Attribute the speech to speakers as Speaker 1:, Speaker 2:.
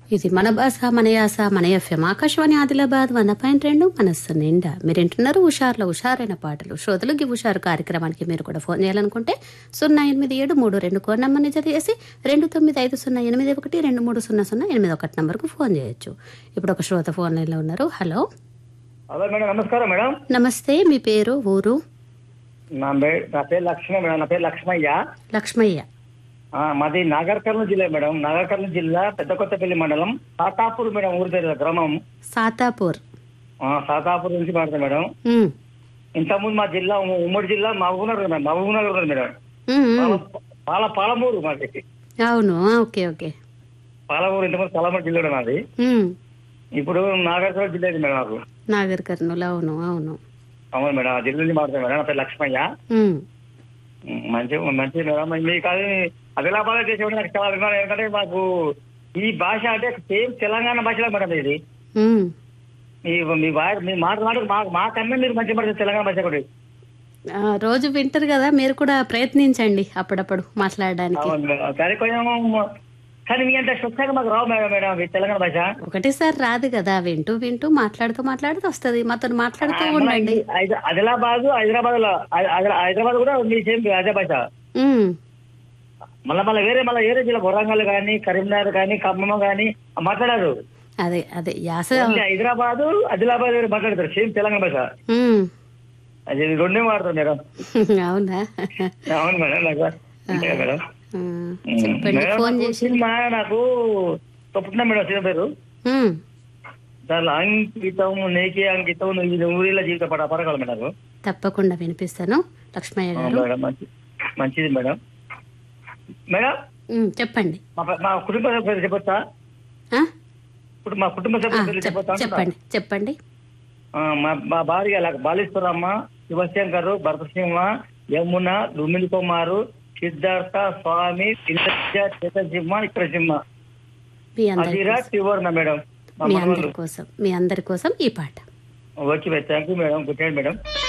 Speaker 1: ఇది మన భాష మన యాస మన ఎఫ్ఎం ఆకాశవాణి ఆదిలాబాద్ వంద పాయింట్ రెండు మనస్సు నిండా మీరు వింటున్నారు హుషార్లో హుషారైన పాటలు శ్రోతలకి హుషారు కార్యక్రమానికి మీరు కూడా ఫోన్ చేయాలనుకుంటే సున్నా ఎనిమిది ఏడు మూడు రెండు కోడ్ నెంబర్ని చేసి రెండు తొమ్మిది ఐదు సున్నా ఎనిమిది ఒకటి రెండు మూడు సున్నా సున్నా ఎనిమిది ఒకటి నెంబర్కు ఫోన్ చేయొచ్చు ఇప్పుడు ఒక శ్రోత ఫోన్ లైన్లో ఉన్నారు హలో
Speaker 2: హలో మేడం నమస్కారం మేడం
Speaker 1: నమస్తే మీ పేరు ఊరు
Speaker 2: నా పే- నా పేరు లక్ష్మణ మేడం నా పేరు లక్ష్మయ్య
Speaker 1: లక్ష్మయ్య
Speaker 2: ఆ, మాది నాగర్ కర్నూలు జిల్లా మేడం నాగర్ కర్నూలు జిల్లా పెద్ద కొత్తపల్లి మండలం సాతాపూర్ మేడం ఊరి పేరు గ్రామం
Speaker 1: సాతాపూర్
Speaker 2: ఆ, సాతాపూర్ నుంచి మాట్లాడతాం మేడం
Speaker 1: ఉమ్,
Speaker 2: ఇంతకుముందు మా జిల్లా ఉ- ఉమ్మడి జిల్లా మహబూబ్ నగర్ మేడం మహబూబ్ నగర్ ఉంది మేడం
Speaker 1: ఉమ్, ఉమ్.
Speaker 2: పాల- పాల పాలమూరు మాది
Speaker 1: అవును ఓకే ఓకే
Speaker 2: పాలమూరు ఇంతకుముందు పాలమూరు జిల్లా మాది
Speaker 1: ఉమ్,
Speaker 2: ఇప్పుడు నాగర్ కర్నూలు జిల్లా ఇది మేడం నాకు
Speaker 1: నాగర్ కర్నూలు అవును అవును
Speaker 2: అవును మేడం ఆ జిల్లా నుంచి మాట్లాడతాం మేడం నా పేరు లక్ష్మయ్య
Speaker 1: ఉమ్,
Speaker 2: ఉమ్, మంచి మంచి మేడం మరి మీకు అది ఆదిలాబాద్ చేసేవాడు నాకు చాలా అభిమానం ఎందుకంటే మాకు ఈ భాష అంటే సేమ్ తెలంగాణ భాషలో మేడం ఇది
Speaker 1: ఉమ్.
Speaker 2: మీ మీ వా- మీ మాట మాట మా మాకన్నా మీరు మంచి పడుతుంది తెలంగాణ భాష కూడా
Speaker 1: ఆ, రోజు వింటారు కదా మీరు కూడా ప్రయత్నించండి అప్పుడప్పుడు మాట్లాడడానికి
Speaker 2: అవును మేడం. కానీ కొంచెం కానీ మీ అంటే స్వచ్ఛంగా మాకు రావు మేడం మేడం ఈ తెలంగాణ భాష
Speaker 1: ఒకటేసారి రాదు కదా వింటూ వింటూ మాట్లాడుతూ మాట్లాడుతూ వస్తుంది మాతో మాట్లాడుతూ ఉండండి
Speaker 2: హైద- ఆదిలాబాద్ హైదరాబాద్ లో హైదరాబాద్ కూడా మీ సేమ్ అదే భాష
Speaker 1: ఉమ్,
Speaker 2: మళ్ళీ మళ్ళీ వేరే మళ్ళీ వేరే జిల్లా వరంగల్ కానీ కరీంనగర్ కానీ ఖమ్మం కానీ మాట్లాడారు
Speaker 1: అదే అదే యాస
Speaker 2: ఓన్లీ హైదరాబాద్ ఆదిలాబాద్ వేరే మాట్లాడతారు సేమ్ తెలంగాణ భాష
Speaker 1: ఉమ్,
Speaker 2: అది రెండే మాట్లాడతారు మేడం
Speaker 1: అవునా
Speaker 2: అవును మేడం నాకు అంతే మేడం
Speaker 1: ఆ, చెప్పండి
Speaker 2: మేడం,
Speaker 1: ఫోన్
Speaker 2: నాకు
Speaker 1: చేసి
Speaker 2: సినిమా నాకు తప్పుతున్నా మేడం సినిమా పేరు
Speaker 1: ఉమ్,
Speaker 2: దానిలో అంకితం నీకే అంకితం నువ్వు ఇది ఊరిలో జీవిత పడ పడగల మేడం నాకు.
Speaker 1: తప్పకుండా వినిపిస్తాను లక్ష్మయ్య
Speaker 2: ఆ,
Speaker 1: గారు
Speaker 2: మేడం మంచి మంచిది మేడం మేడం
Speaker 1: ఉమ్, చెప్పండి
Speaker 2: మా ప- మా కుటుంబ సభ్యులు చెప్పొచ్చా
Speaker 1: ఆ?
Speaker 2: ఇప్పుడు మా కుటుంబ
Speaker 1: ఆ,
Speaker 2: సభ్యులు
Speaker 1: చెప్-
Speaker 2: చెప్పొచ్చా
Speaker 1: చెప్పండి చెప్పండి
Speaker 2: ఆ, మా మా భార్య లా- బాలేశ్వరమ్మ శివశంకర్ భరతసింహ యమున లుమిలి కుమారు సిద్ధార్థ స్వామి ఇంద్రజ చేతసింహ ఇక్రసింహ
Speaker 1: మీ అందరి
Speaker 2: అదిరా త్రివర్ణ మేడం మా
Speaker 1: మీ
Speaker 2: మనవళ్ళు
Speaker 1: అందరి కోసం మీ అందరి కోసం ఈ పాట
Speaker 2: okay thank you madam good night madam